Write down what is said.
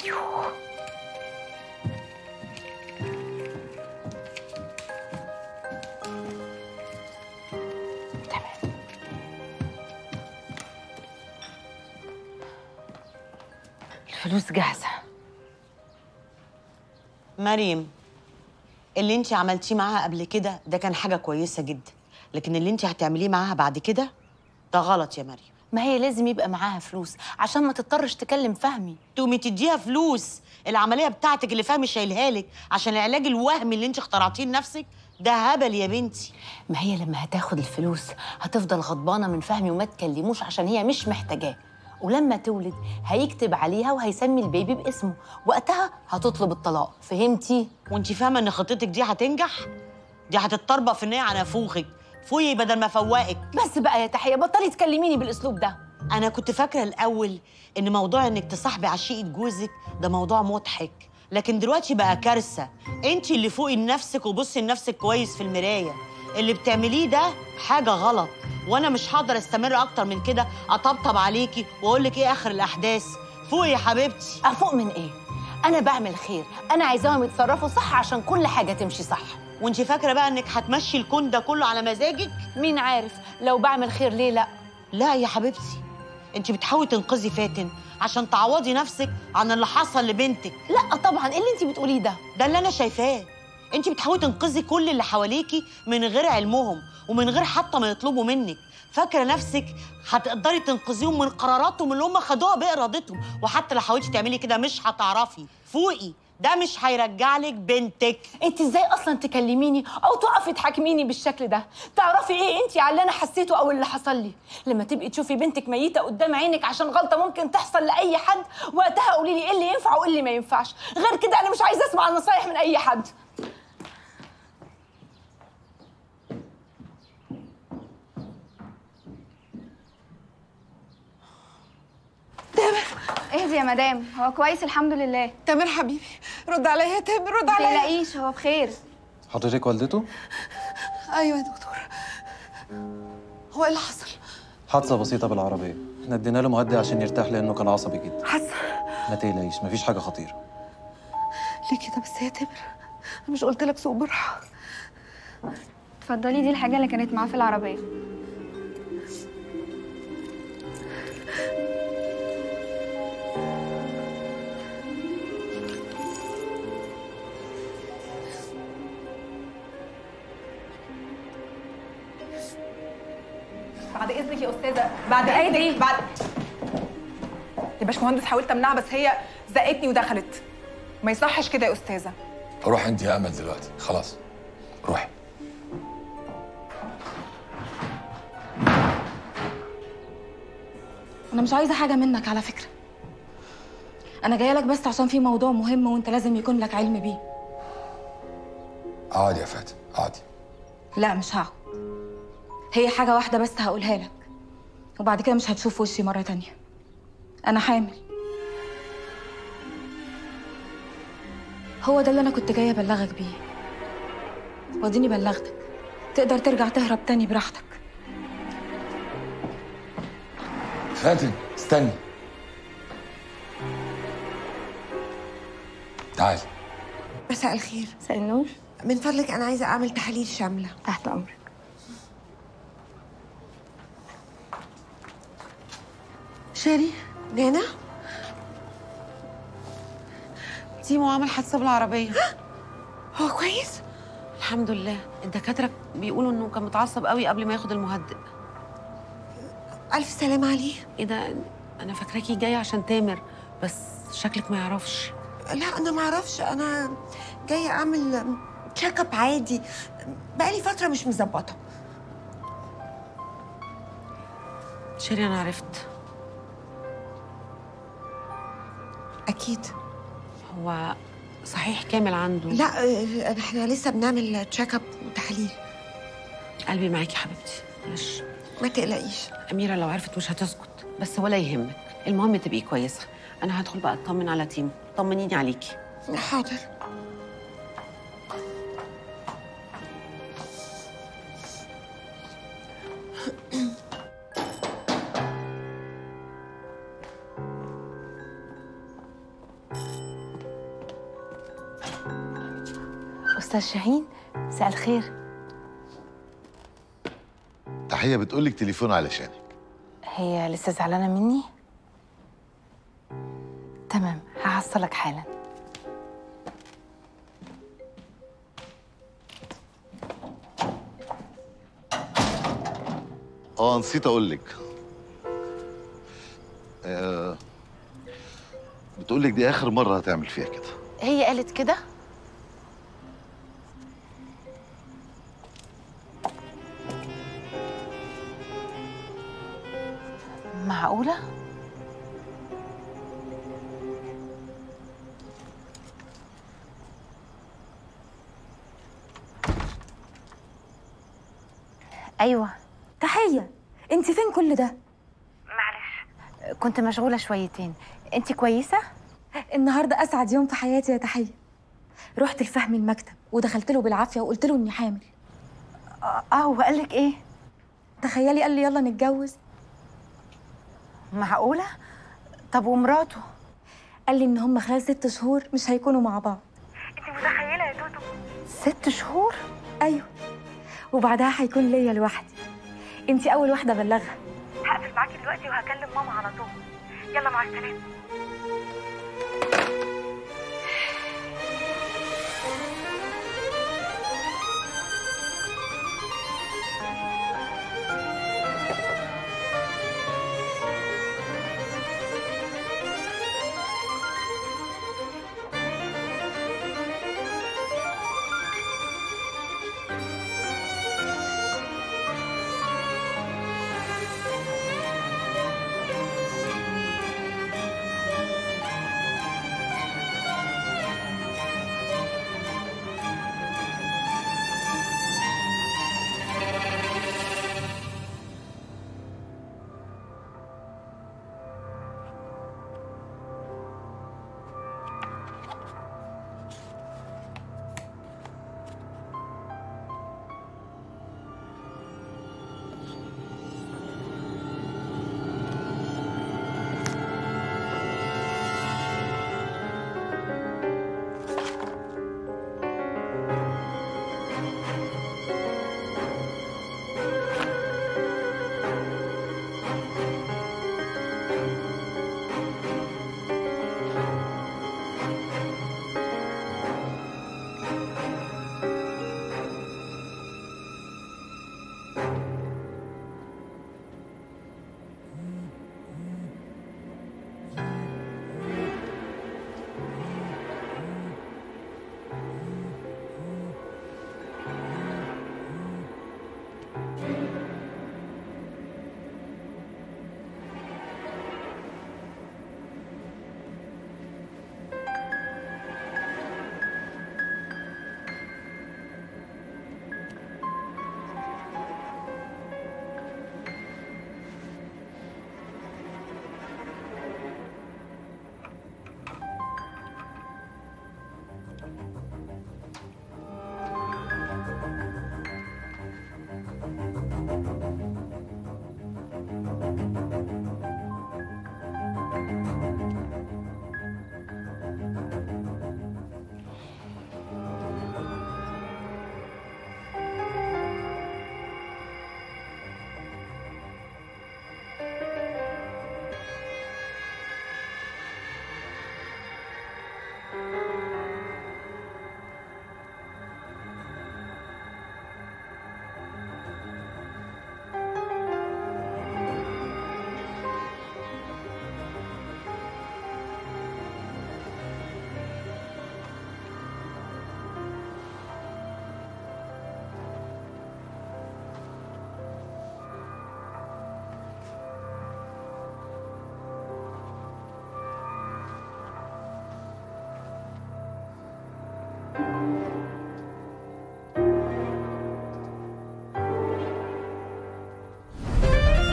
تمام الفلوس جاهزة مريم اللي انت عملتيه معاها قبل كده ده كان حاجه كويسه جدا لكن اللي انت هتعمليه معاها بعد كده ده غلط يا مريم ما هي لازم يبقى معاها فلوس عشان ما تضطرش تكلم فهمي تقومي تديها فلوس العمليه بتاعتك اللي فهمي شايلها لك عشان العلاج الوهمي اللي انت اخترعتيه لنفسك ده هبل يا بنتي ما هي لما هتاخد الفلوس هتفضل غضبانة من فهمي وما تكلموش عشان هي مش محتاجاه ولما تولد هيكتب عليها وهيسمي البيبي باسمه وقتها هتطلب الطلاق فهمتي؟ وانت فاهمه ان خطتك دي هتنجح دي هتتطربق في النهايه على نافوخك فوقي بدل ما فوقك بس بقى يا تحية بطلي تكلميني بالأسلوب ده انا كنت فاكره الاول ان موضوع انك تصاحبي عشيقه جوزك ده موضوع مضحك لكن دلوقتي بقى كارثه انت اللي فوقي لنفسك وبصي لنفسك كويس في المرايه اللي بتعمليه ده حاجه غلط وانا مش هقدر استمر اكتر من كده اطبطب عليكي واقول لك ايه اخر الاحداث فوقي يا حبيبتي أفوق من إيه؟ أنا بعمل خير أنا عايزاهم يتصرفوا صح عشان كل حاجة تمشي صح وانت فاكره بقى انك هتمشي الكون ده كله على مزاجك مين عارف لو بعمل خير ليه لأ لا يا حبيبتي انت بتحاولي تنقذي فاتن عشان تعوضي نفسك عن اللي حصل لبنتك لأ طبعا إيه اللي أنت بتقوليه ده؟ ده اللي انا شايفاه انت بتحاولي تنقذي كل اللي حواليكي من غير علمهم ومن غير حتى ما يطلبوا منك فاكره نفسك هتقدري تنقذيهم من قراراتهم اللي هم خدوها بارادتهم وحتى لو حاولتي تعملي كده مش هتعرفي فوقي ده مش هيرجع لك بنتك انت ازاي اصلا تكلميني او تقفي تحاكميني بالشكل ده تعرفي ايه انت على اللي انا حسيته او اللي حصل لي لما تبقي تشوفي بنتك ميته قدام عينك عشان غلطه ممكن تحصل لاي حد وقتها قولي لي ايه اللي ينفع وايه اللي ما ينفعش غير كده انا مش عايزه اسمع النصايح من اي حد اهدي يا مدام هو كويس الحمد لله تامر حبيبي رد عليا يا تامر رد ما عليا تقلقيش هو بخير حضرتك والدته؟ ايوه يا دكتور هو ايه اللي حصل حادثة بسيطة بالعربية احنا ادينا له مهدئ عشان يرتاح لأنه كان عصبي جدا حاسه ما تقلقيش مفيش حاجة خطيرة ليه كده بس يا تامر انا مش قلت لك سوق بالراحه اتفضلي دي الحاجه اللي كانت معاه في العربيه بعد اذنك يا استاذه بعد اذنك بعد يا باشمهندس حاولت امنعها بس هي زقتني ودخلت ما يصحش كده يا استاذه روح انت يا امل دلوقتي خلاص روحي انا مش عايزه حاجه منك على فكره انا جايه لك بس عشان في موضوع مهم وانت لازم يكون لك علم بيه اقعدي يا فاتن اقعدي لا مش هقعد هي حاجه واحده بس هقولها لك وبعد كده مش هتشوف وشي مره تانية انا حامل هو ده اللي انا كنت جايه ابلغك بيه واديني بلغتك تقدر ترجع تهرب تاني براحتك فاتن استني تعالي مساء الخير مساء النور من فضلك انا عايزه اعمل تحاليل شامله تحت امرك شيري نانا تيمو عمل حادثه بالعربيه هو كويس الحمد لله الدكاتره بيقولوا انه كان متعصب قوي قبل ما ياخد المهدئ الف سلامه عليه ايه ده انا فاكراكي جايه عشان تامر بس شكلك ما يعرفش لا انا ما اعرفش انا جايه اعمل تشيك اب عادي بقالي فتره مش مظبطه شيري انا عرفت اكيد هو صحيح كامل عنده لا آه، احنا لسه بنعمل تشيك اب وتحاليل قلبي معاكي حبيبتي معلش ما تقلقيش اميره لو عرفت مش هتسكت بس ولا يهمك المهم تبقي كويسه انا هدخل بقى اطمن على تيمو طمنيني عليكي حاضر استاذ شاهين مساء الخير تحية بتقولك تليفون علشانك هي لسه زعلانه مني تمام هحصلك حالا اه نسيت اقولك آه بتقولك دي اخر مرة هتعمل فيها كده هي قالت كده معقولة؟ أيوة تحيه انت فين كل ده كنت مشغولة شويتين أنت كويسة؟ النهارده اسعد يوم في حياتي يا تحيه رحت لفهمي المكتب ودخلت له بالعافيه وقلت له اني حامل اه وقالك إيه؟ تخيلي قال لي يلا نتجوز معقولة؟ طب ومراته؟ قال لي ان هم خلال ست شهور مش هيكونوا مع بعض ست شهور؟ ايوه وبعدها هيكون ليا لوحدي انت اول واحده بلغها هقفل معاكي دلوقتي وهكلم ماما على طول يلا مع السلامه